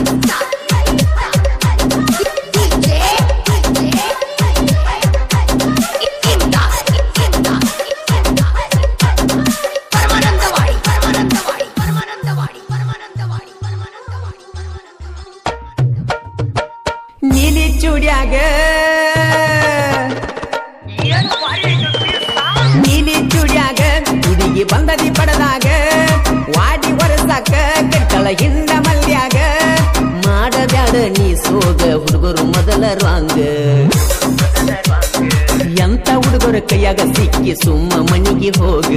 ಪರಮಾನಂದವಾಡಿ ಪರಮಾನಂದವಾಡಿ ಪರಮಾನಂದವಾಡಿ ಪರಮಾನಂದವಾಡಿ ಪರಮಾನಂದವಾಡಿ ನೀಲಿ ಚೂಡ್ಯಾಗ ನೀಲಿ ಚೂಡ್ಯಾಗ ಹುಡುಗಿ ಬಂದದಿ ಪಡದಾಗ ವಾಡಿ ಒರಸಾಕ ಕಟ್ಟಳ ಹಿಂದ ಮಲ್ಯಾಗ ಮಾಡಬ್ಯಾಡ ನೀ ಸೋಗ ಹುಡುಗರು ಮೊದಲ ರಾಂಗ ಎಂತ ಹುಡುಗರ ಕೈಯಾಗ ಸಿಕ್ಕಿ ಸುಮ್ಮ ಮನಿಗೆ ಹೋಗ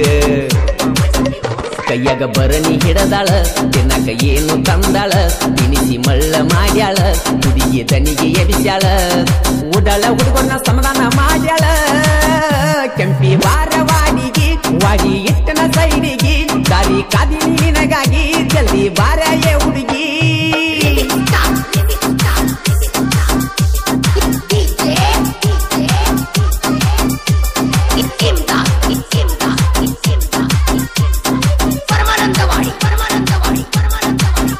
ಕೈಯಾಗ ಬರಣಿ ಹಿಡದಾಳ ತಿನ್ನಕ ಏನು ತಂದಾಳ ತಿನಿಸಿ ಮಳ್ಳ ಮಾಡ್ಯಾಳ ಹುಡುಗಿ ದನಿಗೆ ಎಬಿಸ್ಯಾಳ ಉಡಾಳ ಹುಡುಗನ ಸಮಾಧಾನ ಮಾಡ್ಯಾಳ ಕೆಂಪಿ ವಾರ ವಾಡಿಗೆ ವಾಡಿ ಇಟ್ಟನ ಸೈಡಿಗೆ ದಾರಿ ಕಾದಿ ನಿನಗಾಗಿ ಜಲ್ದಿ ಬಾರ ಏ ಹುಡುಗಿ ಪರಮಾನಂದವಾಡಿ ಪರಮಾನಂದವಾಡಿ ಪರಮಾನಂದವಾಡಿ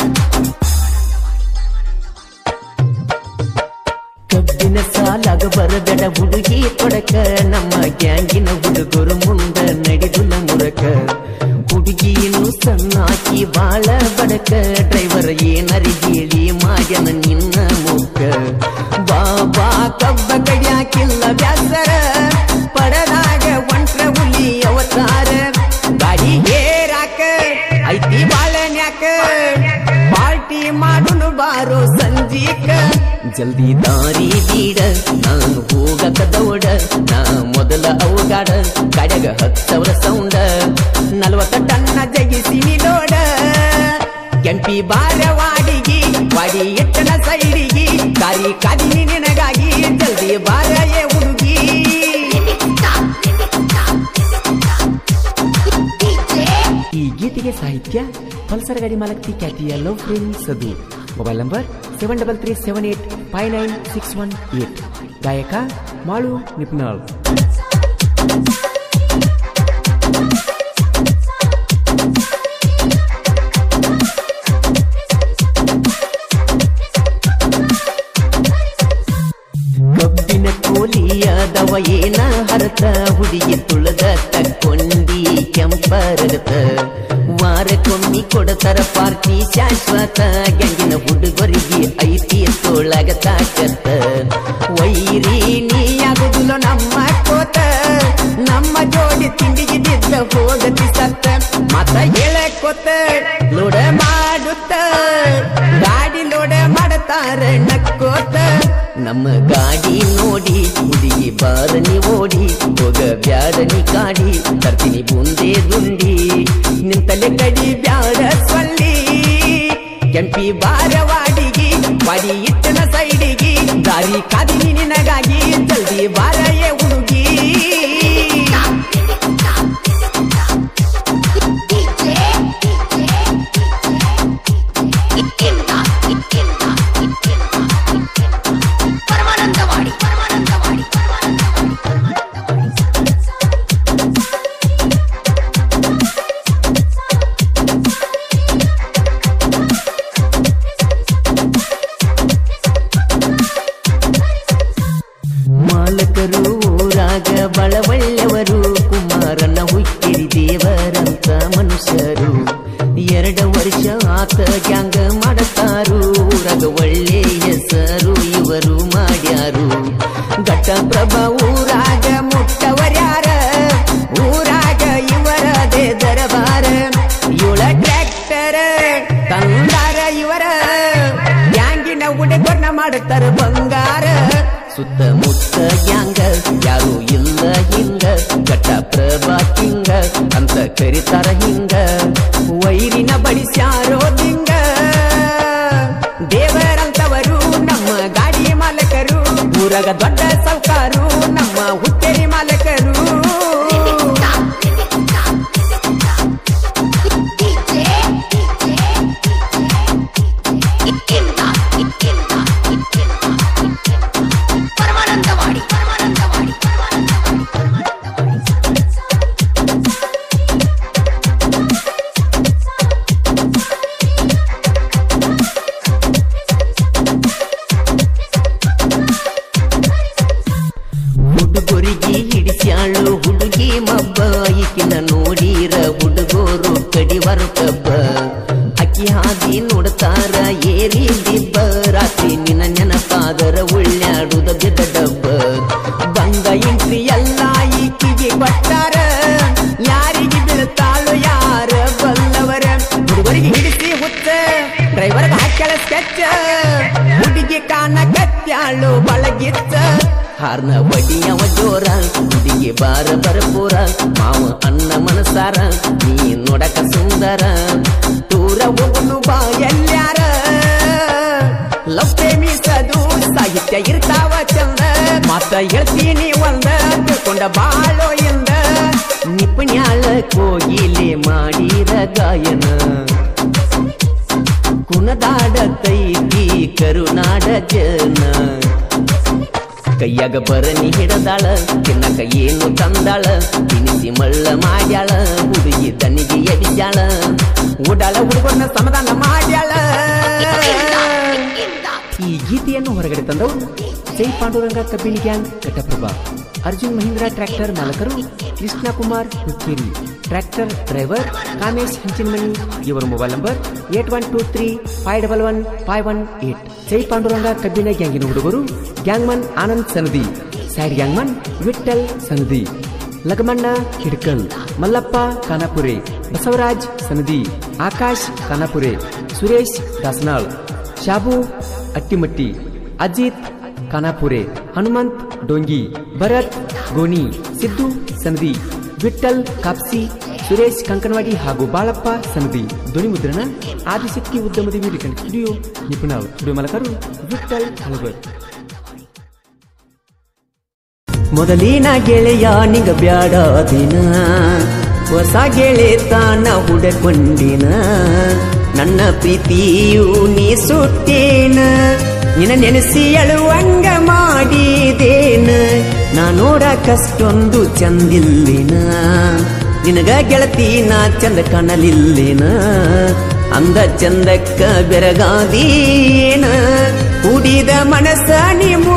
ಕಬ್ಬಿನ ಸಾಲಾಗ ಬರದಡ ಹುಡುಗಿ ಕೊಡಕ ನಮ್ಮ ಗ್ಯಾಂಗಿನ ಹುಡುಗರು ಮುಂದ ನಡೆದು ಮುರಕ ಹುಡುಗಿಯನ್ನು ಸಣ್ಣಾಕಿ ಬಾಳ ಬಡಕ ಡ್ರೈವರ್ ಏನರಿ ಹೇಳಿ ಮಾಡ್ಯನ ನಿನ್ನ ಮುಕ್ಕ ಬಾಬಾ ಕಬ್ಬ ಕಡಿಯಾಕಿಲ್ಲ ಬ್ಯಾಸರ ಪಡದಾಗ ಒಂಟ್ರ ಹುಲಿ ಅವತಾರ ಗಾಡಿ ಹೇರಾಕ ಐತಿ ಬಾಳನ್ಯಾಕ ಪಾರ್ಟಿ ಮಾಡುನು ಬಾರೋ ಸಂಜೀಕ ಜಲ್ದಿ ದಾರಿ ಬೀಡ ನಾನು ಹೋಗಕ ದೌಡ ನಾ ಮೊದಲ ಅವಗಾಡ ಕಡೆಗ ಹತ್ತು ಸಾವಿರ ಸೌಂಡ ನಲ್ವತ್ತ ಟನ್ನ ಜಗಿಸಿನಿ ನೋಡ ಕೆಂಪಿ ಬಾರ ವಾಡಿಗಿ ವಾಡಿ ಎಟ್ಟನ ಸೈಡಿಗಿ ಕಾರಿ ಕಾದಿನಿ ನಿನಗಾಗಿ ಜಲ್ದಿ ಬಾರ ಏ ಹುಡುಗಿ ಈ ಗೀತೆಗೆ ಸಾಹಿತ್ಯ ಪಲ್ಸರ್ ಗಾಡಿ ಮಾಲಕ್ತಿ ಖ್ಯಾತಿಯ ಲವ್ ಫ್ರೆಂಡ್ಸ್ ಅದು mobile number seven double three seven eight five nine six one eight ಗಾಯಕ ಮಾಳು ನಿಪ್ನಾಳ್ ಕಬ್ಬಿನ ಕೋಲಿಯಾದವ ಏನ ಹರತ ಹುಡುಗಿ ತುಳದ ತಕ್ಕೊಂಡಿ ಕೆಂಪರಗತ ವಾರಕ್ಕೊಮ್ಮಿ ಕೊಡತರ ಪಾರ್ಟಿ ಶಾಶ್ವತ ಗಂಗಿನ ಹುಡುಗರಿಗೆ ಐತಿ ತೋಳಗ ತಾಕತ್ತ ವೈರಿ ನೀಯಾಗುದಿಲ್ಲ ನಮ್ಮ ಕೋತ ನಮ್ಮ ಜೋಡಿ ತಿಂಡಿಗೆ ಬಿದ್ದ ಹೋಗತಿ ಸತ್ತ ಮತ ಹೇಳಕೋತ ಲೋಡ ಮಾಡುತ್ತ ಗಾಡಿ ಲೋಡ ಮಾಡತಾರ ನಕ್ಕೋತ ನಮ್ಮ ಗಾಡಿ ನೋಡಿ ಹುಡುಗಿ ಬಾರನಿ ಓಡಿ ಹೋಗ ಬ್ಯಾಡನಿ ಕಾಡಿ ತರ್ತೀನಿ ಬುಂದೆ ದುಂಡಿ ನಿಂತಲೆ ಕಡಿ ಬ್ಯಾಡ ಸೊಲ್ಲಿ ಕೆಂಪಿ ಬಾರ ವಾಡಿಗಿ ವಾಡಿ ಇಟ್ಟನ ಸೈಡಿಗಿ ದಾರಿ ಕಾದಿನಿ ನಿನಗಾಗಿ ಜಲ್ದಿ ಬಾರ ಏ ಹುಡುಗಿ ಪರಮಾನಂದವಾಡಿ ಪರಮಾನಂದವಾಡಿ ಪರಮಾನಂದವಾಡಿ ಪರಮಾನಂದವಾಡಿ ಮಾಲಕರು ಊರಾಗ ಬಳವಳ್ಳವರು ಕುಮಾರನ ಹುಟ್ಟಿರಿ ದೇವರಂತ ಮನುಷ್ಯರು ಎರಡ ವರ್ಷ ಆತ ಗ್ಯಾಂಗ ಮಾಡತಾರು ಊರಾಗ ಒಳ್ಳೆ ಹೆಸರು ಇವರು ಮಾಡ್ಯಾರು ಘಟ್ಟಪ್ರಭ ಊರಾಗ ಮುಟ್ಟವರ್ಯಾರ ಊರಾಗ ಇವರದೇ ದರಬಾರ ಇವಳ ಟ್ರ್ಯಾಕ್ಟರ್ ತಂದಾರ ಇವರ ಗ್ಯಾಂಗಿನ ಉಡೆಗೊರ್ನ ಮಾಡುತ್ತಾರ ಬಂಗಾರ ಸುತ್ತಮುತ್ತ ಗ್ಯಾಂಗ ಯಾರು ಇಲ್ಲ ಹಿಂಗ ಘಟ್ಟ ಪ್ರಭಾ ಹಿಂಗ ಅಂತ ಕರಿತಾರ ಹಿಂಗ ವೈರಿನ ಬಡಿಸ್ಯಾರೋ ದಿಂಗ ದೇವರಂತವರು ನಮ್ಮ ಗಾಡಿ ಮಾಲಕರು ಊರಾಗ ದೊಡ್ಡ ಸೌಕಾರು ನಮ್ಮ ಹುಟ್ಟೇರಿ ಮಾಲಕರು ಪರಮಾನಂದವಾಡಿ ಪರಮಾನಂದವಾಡಿ ಪರಮಾನಂದವಾಡಿ ಪರಮಾನಂದವಾಡಿ ಹಾದಿ ನೋಡ್ತಾರ ಏರಿ ದಿಬ್ಬ ರಾತ್ರಿ ನಿನ್ನ ನೆನಪಾದರ ಉಳ್ಳ್ಯಾಡುದ ಬಿದ್ದ ಡಬ್ಬ ಬಂದ ಇಂಟ್ರಿ ಎಲ್ಲ ಈಕಿಗೆ ಕೊಟ್ಟಾರ ಯಾರಿಗೆ ಬೀಳ್ತಾಳು ಯಾರ ಬಲ್ಲವರ ಹುಡುಗರಿಗೆ ಹಿಡಿಸಿ ಹುಚ್ಚ ಡ್ರೈವರ್ಗೆ ಹಾಕ್ಯಾಳ ಸ್ಕೆಚ್ ಹುಡುಗಿ ಕಾಣ ಕತ್ಯಾಳು ಬಳಗಿತ್ತ ಹಾರ್ನ ಬಡಿಯವ ಜೋರ ಹುಡುಗಿ ಬಾರ ಬರಪೂರ ಮಾವ ಅನ್ನ ಮನಸಾರ ನೀ ನೋಡಕ ಸುಂದರ ದೂರ ಹೋಗುನು ಬಾ ಎಲ್ಲ್ಯಾರ ಲವ್ ಪ್ರೇಮಿಸದು ಸಾಹಿತ್ಯ ಇರ್ತಾವ ಚಂದ ಮಾತ ಹೇಳ್ತೀನಿ ಒಂದ ತಿಳ್ಕೊಂಡ ಬಾಳೋ ಎಂದ ನಿಪುಣ್ಯಾಳ ಕೋಗಿಲೆ ಮಾಡಿರ ಗಾಯನ ಕುಣದಾಡ ಕೈತಿ ಕರುನಾಡ ಜನ ಕೈಯಾಗ ಬರನಿ ಹಿಡದಾಳ ತಿನ್ನಕ ಏನು ತಂದಾಳ ತಿನಿಸಿ ಮಳ್ಳ ಮಾಡ್ಯಾಳ ಹುಡುಗಿ ದನಿಗೆ ಎಡಿಸ್ಯಾಳ ಓಡಾಳ ಹುಡುಗನ ಸಮಾಧಾನ ಮಾಡ್ಯಾಳ ಈ ಗೀತೆಯನ್ನು ಹೊರಗಡೆ ತಂದವರು ಜೈ ಪಾಂಡುರಂಗ ಕಬ್ಬಿಣಿ ಗ್ಯಾಂಗ್ ಘಟಪ್ರಭಾ ಅರ್ಜುನ್ ಮಹೀಂದ್ರ ಟ್ರ್ಯಾಕ್ಟರ್ ಮಾಲಕರು ಕೃಷ್ಣ ಕುಮಾರ್ ಹುಕ್ಕೇರಿ ಟ್ರ್ಯಾಕ್ಟರ್ ಡ್ರೈವರ್ ಕಾಮೇಶ್ ಹಂಚಿನಮನಿ ಇವರ mobile number eight one two three five double one five one eight Jai Panduranga Kabbina ಗ್ಯಾಂಗಿನ ಹುಡುಗರು gangman Anand Sanadi side gangman Vithal Sanadi Lagamanna Hidkal Mallappa Khanapure Basavaraj Sanadi Akash Khanapure Suresh Dasanal Shabu Attimatti Ajit Khanapure Hanumant Dongi Bharat Goni Siddu Sanadi Vithal Kapsi Suresh Kankanawadi ಹಾಗೂ ಬಾಳಪ್ಪ ಸನದಿ ಧ್ವನಿ ಮುದ್ರಣ ಆದಿಶಕ್ತಿ ಉದ್ಯಮದ ವೀರಿಕಂಡ್ ಸ್ಟುಡಿಯೋ ನಿಪುಣ ಸ್ಟುಡಿಯೋ ಮಾಲಕರು ವಿಠಲ್ ಹಳಬರ್ ಮೊದಲಿನ ಗೆಳೆಯ ನಿಗ ಬ್ಯಾಡ ದಿನ ಹೊಸ ಗೆಳೆತಾನ ಹುಡಕೊಂಡಿನ ನನ್ನ ಪ್ರೀತಿಯು ನೀ ಸುಟ್ಟೇನ ನಿನ್ನ ನೆನೆಸಿ ಅಳುವಂಗ ಮಾಡಿದೇನ ನಾ ನೋಡಕಷ್ಟೊಂದು ಚಂದಿಲ್ಲಿನ ನಿನಗ ಗೆಳತಿ ನಾ ಚಂದ ಕಾಣಲಿಲ್ಲಿನ ಅಂದ ಚಂದಕ್ಕ ಬೆರಗಾದೀನ ಕುಡಿದ ಮನಸ್ಸ ನೀ